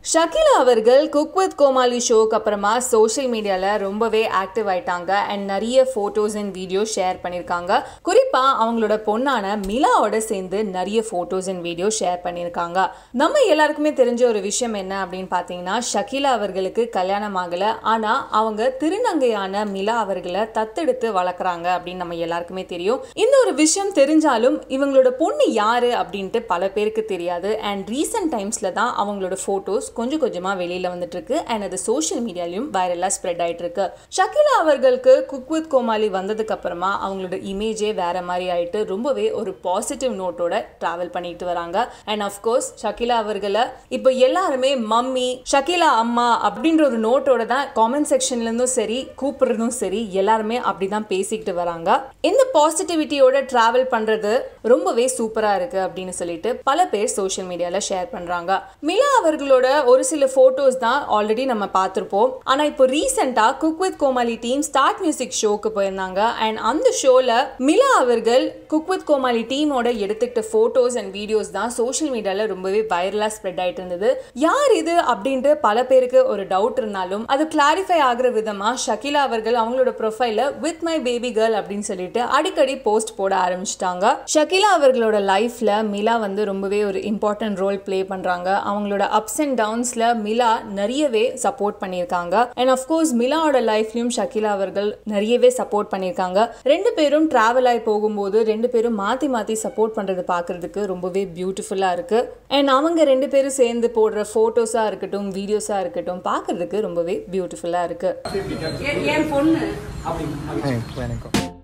ஷகிலா அவர்கள் cook with கோமாளி ஷோக்கு அப்புறமா சோஷியல் மீடியாவில் ரொம்பவே ஆக்டிவ் ஆயிட்டாங்க அண்ட் நிறைய ஃபோட்டோஸ் அண்ட் வீடியோ ஷேர் பண்ணியிருக்காங்க குறிப்பாக அவங்களோட பொண்ணான மிலாவோட சேர்ந்து நிறைய ஃபோட்டோஸ் அண்ட் வீடியோ ஷேர் பண்ணியிருக்காங்க நம்ம எல்லாருக்குமே தெரிஞ்ச ஒரு விஷயம் என்ன அப்படின்னு பார்த்தீங்கன்னா ஷகிலா அவர்களுக்கு கல்யாணம் ஆகலை ஆனால் அவங்க திருநங்கையான மிலா அவர்களை தத்தெடுத்து வளர்க்குறாங்க அப்படின்னு நம்ம எல்லாருக்குமே தெரியும் இந்த ஒரு விஷயம் தெரிஞ்சாலும் இவங்களோட பொண்ணு யாரு அப்படின்ட்டு பல பேருக்கு தெரியாது அண்ட் ரீசெண்ட் டைம்ஸில் தான் அவங்களோட ஃபோட்டோஸ் கொஞ்சம் கொஞ்சமாக வெளியில் வந்துட்டு இருக்கு அண்ட் அது சோஷியல் மீடியாலையும் வைரலாக ஸ்ப்ரெட் ஆயிட்டு இருக்கு ஷகிலா அவர்களுக்கு குக் வித் கோமாளி வந்ததுக்கு அப்புறமா அவங்களோட இமேஜே வேற மாதிரி ஆயிட்டு ரொம்பவே ஒரு பாசிட்டிவ் நோட்டோட டிராவல் பண்ணிட்டு வராங்க அண்ட் அஃப்கோர்ஸ் ஷகிலா அவர்களை இப்போ எல்லாருமே மம்மி ஷகிலா அம்மா அப்படின்ற ஒரு நோட்டோட தான் காமெண்ட் செக்ஷன்ல இருந்தும் சரி கூப்பிடுறதும் சரி எல்லாருமே அப்படிதான் பேசிக்கிட்டு வராங்க இந்த பாசிட்டிவிட்டியோட டிராவல் பண்றது ரொம்பவே சூப்பரா இருக்கு அப்படின்னு சொல்லிட்டு பல பேர் சோஷியல் மீடியால ஷேர் பண்றாங்க மிலா அவர்களோட ஒரு சில போட்டோஸ் தான் ஆல்ரெடி நம்ம பார்த்துருப்போம் ஆனா இப்போ ரீசெண்டா cook with Comali team start music ஷோக்கு போயிருந்தாங்க அண்ட் அந்த ஷோல மிலா அவர்கள் குக் வித் கோமாளி டீமோட எடுத்துக்கிட்ட போட்டோஸ் அண்ட் வீடியோஸ் தான் சோஷியல் மீடியால ரொம்பவே வைரலா ஸ்ப்ரெட் ஆயிட்டு இருந்தது யார் இது அப்படின்ட்டு பல பேருக்கு ஒரு டவுட் இருந்தாலும் அது கிளாரிஃபை ஆகுற விதமா ஷகிலா அவர்கள் அவங்களோட ப்ரொஃபைல வித் மை பேபி கேர்ள் அப்படின்னு சொல்லிட்டு அடிக்கடி போஸ்ட் போட ஆரம்பிச்சிட்டாங்க ஷகிலா அவர்களோட லைஃப்ல மிலா வந்து ரொம்பவே ஒரு இம்பார்ட்டன்ட் ரோல் ப்ளே பண்றாங்க அவங்களோட அப்ஸ் அண்ட் டவுன்ஸ்ல மிலா நிறையவே சப்போர்ட் பண்ணியிருக்காங்க அண்ட் அஃப்கோர்ஸ் மிலாவோட லைஃப்லயும் ஷகிலா அவர்கள் நிறையவே சப்போர்ட் பண்ணியிருக்காங்க ரெண்டு பேரும் டிராவல் ஆகி போகும்போது ரெண்டு பேரும் மாற்றி மாற்றி சப்போர்ட் பண்ணுறது பார்க்குறதுக்கு ரொம்பவே பியூட்டிஃபுல்லாக இருக்குது அண்ட் அவங்க ரெண்டு பேரும் சேர்ந்து போடுற ஃபோட்டோஸாக இருக்கட்டும் வீடியோஸாக இருக்கட்டும் பார்க்குறதுக்கு ரொம்பவே பியூட்டிஃபுல்லாக இருக்குது என் என் பொண்ணு எனக்கு எனக்கும்